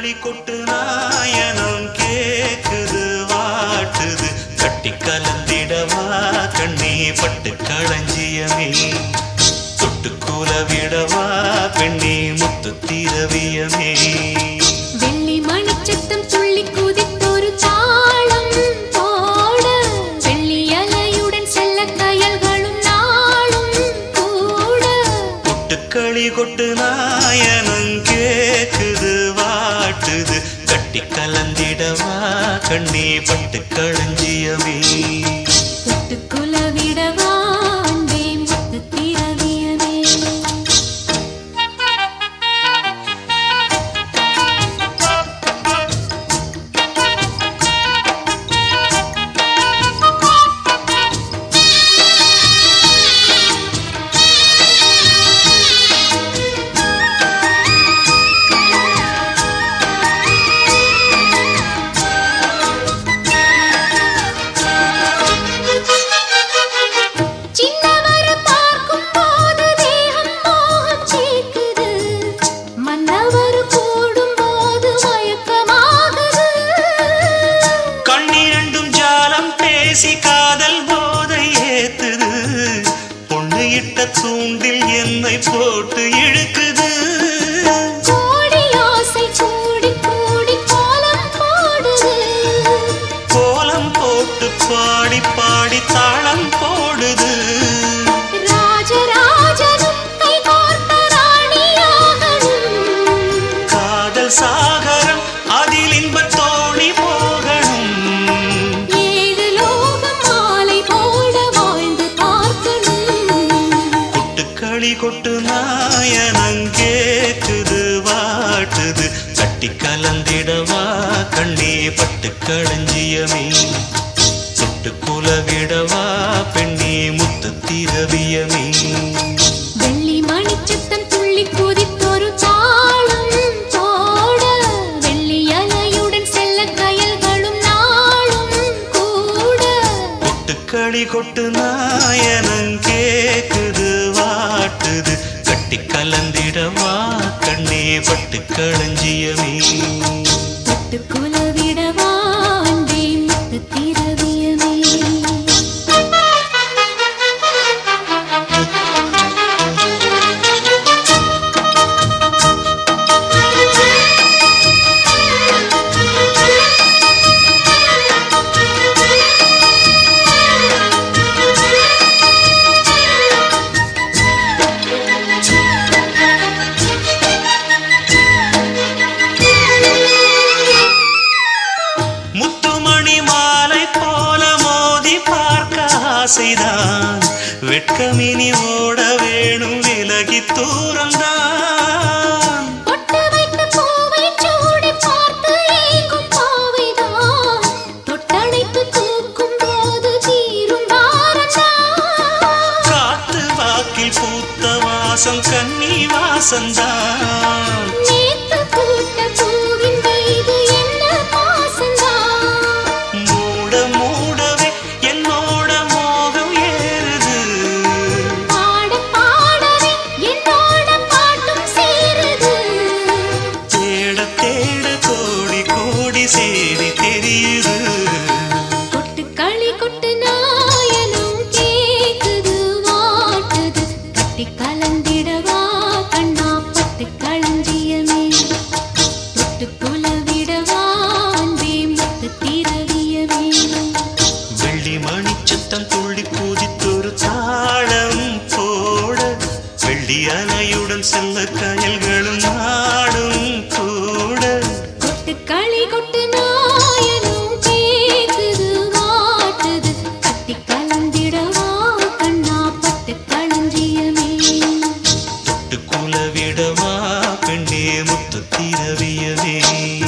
களி கொட்டு நாயனம் கேக்குது வாட்டுது கட்டி கலந்திடவா கண்ணே பட்டு களஞ்சியமே தொட்டு கூல விடவா பெண்ணே முத்து திரவியமே வெள்ளி மணிச்சத்தம் துள்ளி குதித்தொரு தாளம் போட வெள்ளி அலையுடன் செல்ல கயல்களும் நாளும் கூட கொட்டுக்களி கொட்டு நாயனம் கேக்குது வாட்டுது கட்டி கலந்திடவா கண்ணே பட்டு களஞ்சியமே தொட்டுக்குல விடவா அன்பே முத்து திரவியமே சின்னவர பார்க்கும் போது தேகம் மோகம் சேர்க்குது மன்னவர் கூடும் போது மயக்கமாகுது கண்ணிரண்டும் ஜாலம் பேசி காதல் போதை ஏத்துது பொண்ணு இட்ட தூண்டில் என்னை போட்டு இழுக்குது கோடி ஆசை கூடி கூடி கோலம் போடுது கோலம் போட்டு பாடி பாடி தாளம் போடுது ராஜராஜனும் கை கோர்த்த ராணியாகணும் காதல் சாகரம் அதில் இன்பத் தோணி போகணும் ஏழு லோகம் மாலை போட வாழ்ந்து பார்க்கணும் கொட்டுக்களி கொட்டு நாயனங் கேக்குது வாட்டுது கட்டி கலந்திடவா கண்ணே பட்டு களஞ்சியமே தொட்டு குலவிடவா பெண்ணே முத்து திரவியமே வெள்ளி மணிச்சத்தம் துள்ளி குதித்தொரு தாளம் போட வெள்ளி அலையுடன் செல்ல கயல்களும் நாளும் கூட கொட்டுக்களி கொட்டு நாயனங் கேக்குது வாட்டுது கட்டி கலந்திடவா கண்ணே பட்டு களஞ்சியமே தொட்டுக்குல விடவா அன்பே முத்து திரவியமே முத்துமணி மாலை போல மோதி பார்க்க ஆசைதான் வெட்கமினி ஓட வேணும் விலகி தூரம்தான் பொட்டு வைத்த பூவை சூடி பார்த்து ஏங்கும் பாவைதான் தொட்டணைத்து தூக்கும் போது தீரும் பாரந்தான் காத்து வாக்கில் பூத்த வாசம் கன்னி வாசந்தான் நேத்து பூத்த பூவின் மீது என்ன பாசந்தான் மூட மூடவே என்னோட மோகம் ஏறுது பாட பாடவே என்னோட பாட்டும் சேருது தேட தேட கோடி கோடி சேரி தெரியுது கொட்டு களி கொட்டு நாயனும் கேக்குது வாட்டுது கட்டி கலந்திடவா கண்ணா பட்டு களஞ்சியமே தொட்டு குல விடவா அன்பே முத்து திரவியமே வெள்ளி மணிச்சத்தம் துள்ளி குதித்தொரு தாளம் போட வெள்ளி அலையுடன் செல்ல கயல்களும் நாடும் கூட கொட்டு களி கொட்டு நாயனும் கேக்குது வாட்டுது கட்டி கலந்திடவா கண்ணா பட்டு களஞ்சியமே தொட்டு குலவிடவா பெண்ணே முத்து திரவியவே